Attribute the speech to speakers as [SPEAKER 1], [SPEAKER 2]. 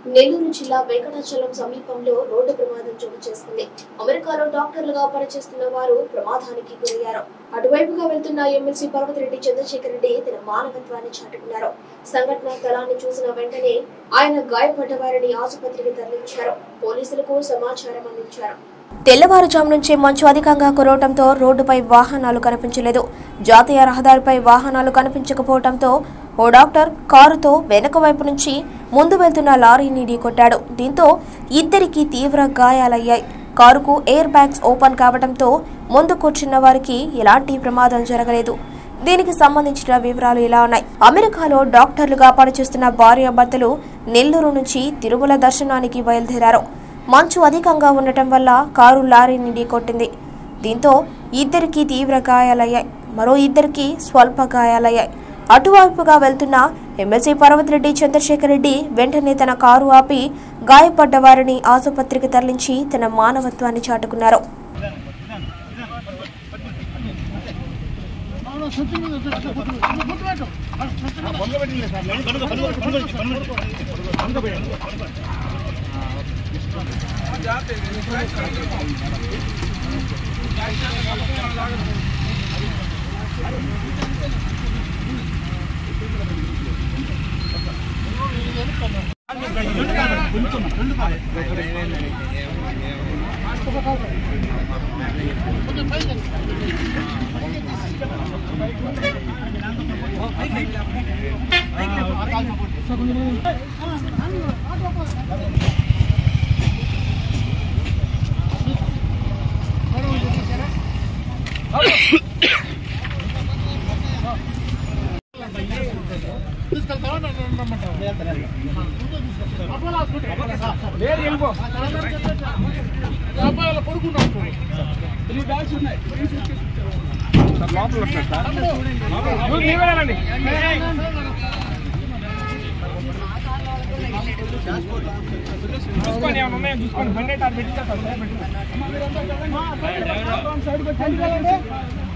[SPEAKER 1] నెల్లూరు జిల్లా వెంకటాచలం సమీపంలో రోడ్డు ప్రమాదం చోటు చేసుకుంది అమెరికాలో డాక్టర్లుగా పనిచేస్తున్న వారు ప్రమాదానికి గురయ్యారు అటువైపుగా వెళ్తున్న ఎమ్మెల్సీ పర్వతిరెడ్డి చంద్రశేఖర్ రెడ్డి తన మానవత్వాన్ని చాటుకున్నారు సంఘటనా స్థలాన్ని చూసిన వెంటనే ఆయన గాయపడ్డ వారిని ఆసుపత్రికి తరలించారు పోలీసులకు సమాచారం అందించారు తెల్లవారుజాము నుంచే మంచు అధికంగా కురవటంతో రోడ్డుపై వాహనాలు కనిపించలేదు జాతీయ రహదారిపై వాహనాలు కనిపించకపోవడంతో ఓ డాక్టర్ కారుతో వెనక వైపు నుంచి ముందు వెళ్తున్న లారీని ఢీకొట్టాడు దీంతో ఇద్దరికి తీవ్ర గాయాలయ్యాయి కారుకు ఎయిర్ బ్యాగ్స్ ఓపెన్ కావడంతో ముందు కూర్చున్న వారికి ఎలాంటి ప్రమాదం జరగలేదు దీనికి సంబంధించిన వివరాలు ఇలా ఉన్నాయి అమెరికాలో డాక్టర్లుగా పనిచేస్తున్న భార్యాభర్తలు నెల్లూరు నుంచి తిరుమల దర్శనానికి బయలుదేరారు మంచు అధికంగా ఉండటం వల్ల కారు లారీని ఢీకొట్టింది దీంతో ఇద్దరికి తీవ్ర గాయాలయ్యాయి మరో ఇద్దరికి స్వల్ప గాయాలయ్యాయి అటువైపుగా వెళ్తున్న ఎమ్మెల్సీ పర్వతిరెడ్డి చంద్రశేఖర్ రెడ్డి వెంటనే తన కారు ఆపి గాయపడ్డ వారిని ఆసుపత్రికి తరలించి తన మానవత్వాన్ని చాటుకున్నారు
[SPEAKER 2] చూసుకొని ఏమైనా ఉన్నాయో చూసుకొని బండి అయితే అది పెట్టించేస్తాను సార్ పెట్టించేస్తాను. సైడ్కి వచ్చి